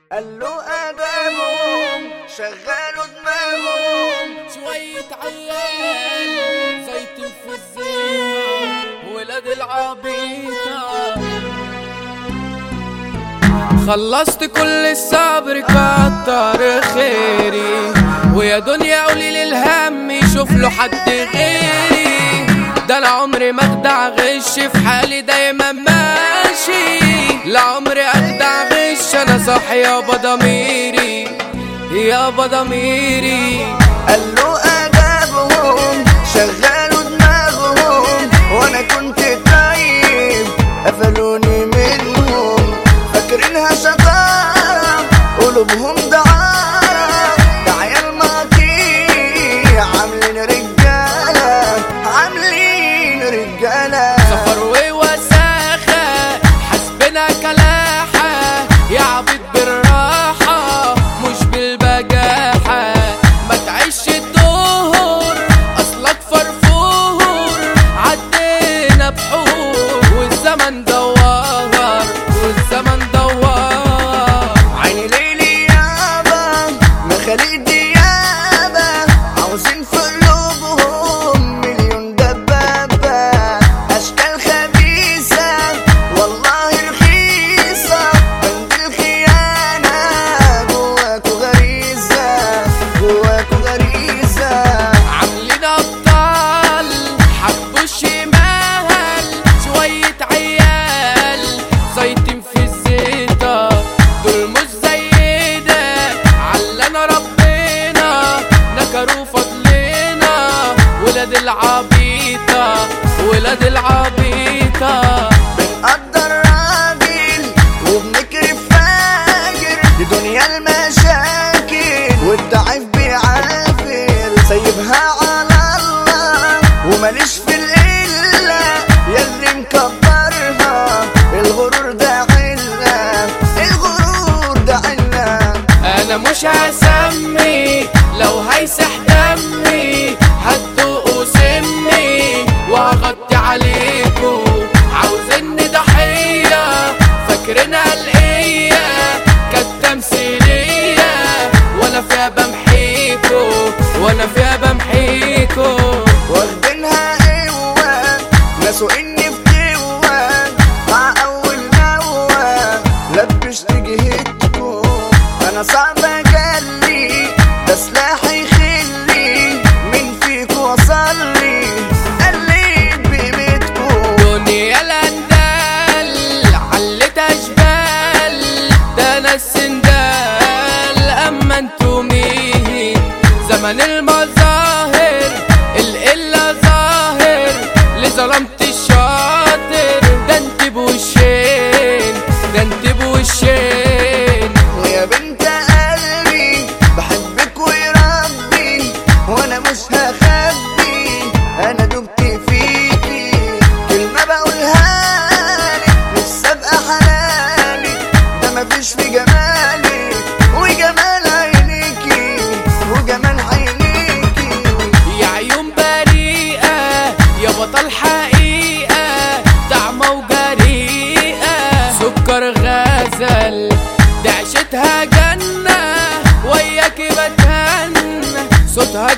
قالوا ادابهم شغلوا دماغهم شوية عيال زيتون في الزيت ولاد العبيطة خلصت كل الصبر كتر خيري ويا دنيا قولي للهم يشوف له حد غيري ده انا عمري ما اخدع غش في حالي دايما ماشي لا عمري اخدع غش انا صح يابا ضميري يابا ضميري قالوا ادابهم شغلوا دماغهم وانا كنت طيب قفلوني منهم فاكرينها شطارة قلوبهم دعارة ده عيال مقاطيع عاملين رجالة عاملين رجالة سفر ووساخة حسبنا كلاحة يا عبيط بالراحة مش بالبجاحة ما تعيش الدهور أصلك فرفور عدينا بحور والزمن دوار والزمن دوار عيني ليلي يابا مخاليق ديابة عاوزين في قلوبهم مليون دبابة أشكال خبيثة والله رخيصة بند الخيانة جواكوا غريزة جواكوا غريزة عاملين ابطال حبوا الشمال شوية عيال زيتين في الزيطة دول مش زينا علنا ربنا نكروا فضلنا ولاد العبيطة ولاد العبيطة بنقدر راجل وبنكرف فاجر لدنيا المشاكل والضعيف بيعافر سايبها على الله وماليش في القلة ياللي مكبرها الغرور ده علة الغرور ده علة انا مش هسمي لو هيسح دمي هتدوقوا سمي وهغطي عليكم عاوزيني ضحية فاكرينها القية كانت تمثيلية وانا فيها بمحيكوا وانا فيها بمحيكوا واخدينها قوة ناسوا اني في قوة مع اول نوة لبشت جهتكم انا صعب اجلي ده سلاحي خلي مين فيكوا وصلي قليت بقيمتكم دنيا الاندال علت اشبال ده انا السندال اما انتو مين زمن المظاهر القلة ظاهر اللي ظلمت الشاطر ده انت بوشين ده انت بوشين ويا بنت قلبي بحبك ويربي وانا مش هخبي انا دبت فيكي كلمة بقولها لك لسه ابقى حلالك ده مفيش في جمالك وجمال عينيكي وجمال عينيكي يا عيون بريئة يا بطل حقيقة دعمة وجريئة سكر غزل ده عيشتها جنة وياكي بتهنى صوتها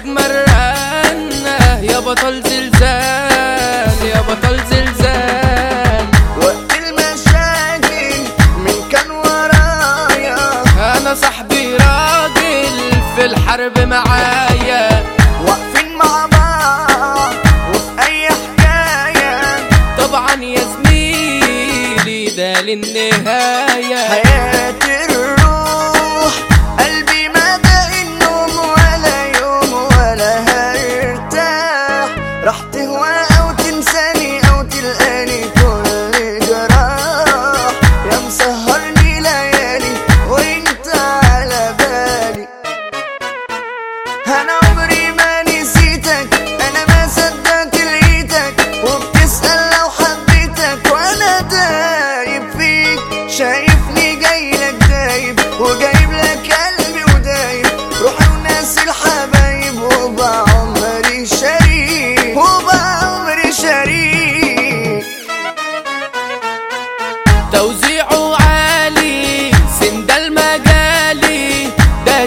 جمرانة يا بطل زلزال يا بطل زلزال وقت المشاكل من كان ورايا انا صاحبي راجل في الحرب معايا واقفين مع بعض وفي اي حكايه طبعا يا زميلي ده للنهاية حياة الروح قلبي ما باقي النوم ولا يوم ولا هرتاح راح تهوى او تنساني او تلقاني كل جراح يا مسهرني ليالي وانت على بالي انا عمري ما نسيتك انا ما صدقت لقيتك وبتسأل لو حبيتك وانا دايب فيك شايفني جاي لك دايب وجايب لك قلبي ودايب روحي وناس الحبايب وبعمري شريك وبعمري شريك توزيعه عالي سند المجال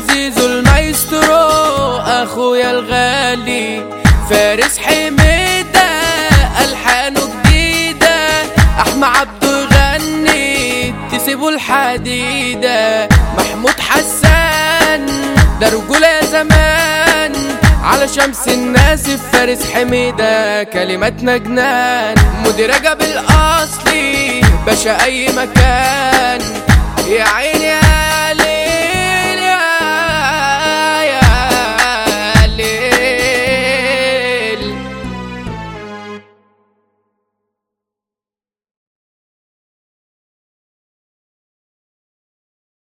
زيزو المايسترو اخويا الغالي فارس حميدة الحانه جديدة احمد عبده يغني تسيبوا الحديدة محمود حسان ده رجولة يا زمان على شمس الناس فارس حميدة كلماتنا جنان مدير رجب الأصلي باشا أي مكان يا عيني يا